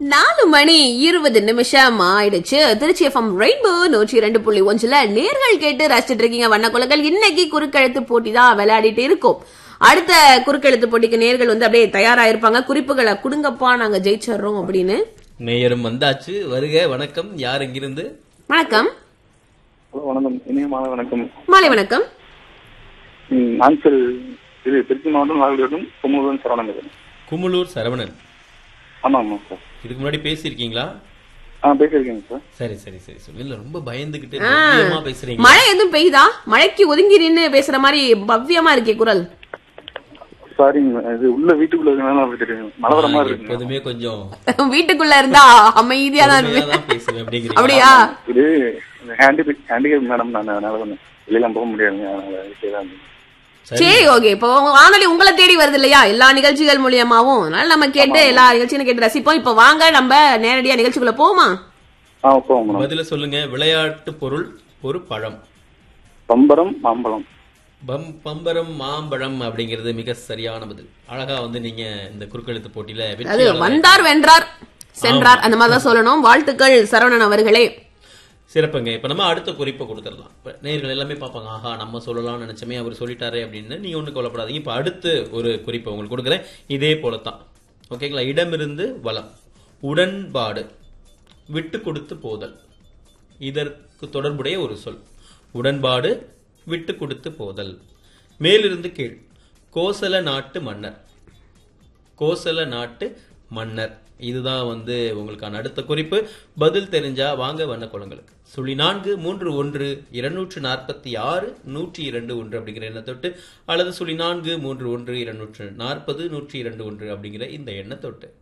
நாலு மணி இருபது நிமிஷம் ஆயிடுச்சு திருச்சி எஃப்எம் ரெயின்போ நூற்றி இரண்டு புள்ளி ஒன்றுல நேர்கள் கேட்டு ரசிச்சிட்டு இருக்கீங்க வண்ணக்குலங்கள் இன்னைக்கு குறுக்கெழுத்து போட்டி தான் விளையாடிட்டு இருக்கோம் அடுத்த குறுக்கெழுத்து போட்டிக்கு நேர்கள் வந்து அப்படியே தயாரா இருப்பாங்க குறிப்புகளை கொடுங்கப்பா நாங்க ஜெயிச்சிடுறோம் அப்படின்னு நேயரும் வந்தாச்சு வருக வணக்கம் யார் இங்கிருந்து வணக்கம் ஹலோ வணக்கம் இனிய மாலை வணக்கம் மாலை வணக்கம் ம், நாமக்கல் இது திருச்சி மாவட்டம் நாகலிடம் குமுதன் சரவணன் பேசுறேன் குமுளூர் சரவணன் ஆமா ஆமாம் சார் இதுக்கு முன்னாடி பேசியிருக்கீங்களா ஆ பேசியிருக்கேங்க சார் சரி சரி சரி சரி இல்ல ரொம்ப பயந்துகிட்டு தைரியமா பேசுறீங்க மழை எதுவும் பெய்யுதா மழைக்கு ஒதுங்கி நின்னு பேசுற மாதிரி பவ்யமா இருக்கே குரல் சாரிங்க இது உள்ள வீட்டுக்குள்ள இருக்கனால அப்படி தெரியும் மழை வர மாதிரி இருக்குங்க எப்போதுமே கொஞ்சம் வீட்டுக்குள்ள இருந்தா அமைதியா தான் இருப்பேன் பொறுமையா தான் பேசுவேன் அப்படிங்கிறீங்க அப்படியா இது ஹேண்டி ஹேண்டிகேப் மேடம் நான் அதனால கொஞ்சம் வெளியெல்லாம் போக முடியாதுங்க அதனால வீட்டிலே தான் இருந்தேன். சரி சரி ஓகே இப்போ உங்க வானொலி உங்களை தேடி வருது இல்லையா எல்லா நிகழ்ச்சிகள் மூலியமாவும் அதனால நம்ம கேட்டு எல்லா நிகழ்ச்சியும் கேட்டு ரசிப்போம் இப்போ வாங்க நம்ம நேரடியா நிகழ்ச்சிக்குள்ள போமா ஆ போவோம் மேடம் பதில சொல்லுங்க விளையாட்டு பொருள் ஒரு பழம் பம்பரம் மாம்பழம் பம் பம்பரம் மாம்பழம் அப்படிங்கிறது மிக சரியான பதில் அழகா வந்து நீங்க இந்த குறுக்கெழுத்து போட்டியில அது வெற்றியாளர் வந்தார் வென்றார் சென்றார் அந்த மாதிரி தான் சொல்லணும் வாழ்த்துக்கள் சரவணன் அவர்களே சிறப்புங்க இப்ப நம்ம அடுத்த குறிப்பை கொடுத்துடலாம் இப்ப நேயர்கள் எல்லாமே பார்ப்பாங்க ஆஹா நம்ம சொல்லலாம்னு நினைச்சோமே அவர் சொல்லிட்டாரே அப்படின்னு நீங்க ஒண்ணு கவலைப்படாதீங்க இப்ப அடுத்து ஒரு குறிப்பை உங்களுக்கு கொடுக்குறேன் இதே போலத்தான் ஓகேங்களா இடமிருந்து வலம் உடன்பாடு விட்டு கொடுத்து போதல் இதற்கு தொடர்புடைய ஒரு சொல் உடன்பாடு விட்டு கொடுத்து போதல் மேலிருந்து கீழ் கோசல நாட்டு மன்னர் கோசல நாட்டு மன்னர் இதுதான் வந்து உங்களுக்கான அடுத்த குறிப்பு பதில் தெரிஞ்சா வாங்க வண்ண குளங்களுக்கு சுழி நான்கு மூன்று ஒன்று இருநூற்று நாற்பத்தி ஆறு நூற்றி இரண்டு ஒன்று அப்படிங்கிற எண்ணை தொட்டு அல்லது சுழி நான்கு மூன்று ஒன்று இருநூற்று நாற்பது நூற்றி இரண்டு ஒன்று அப்படிங்கிற இந்த எண்ணை தொட்டு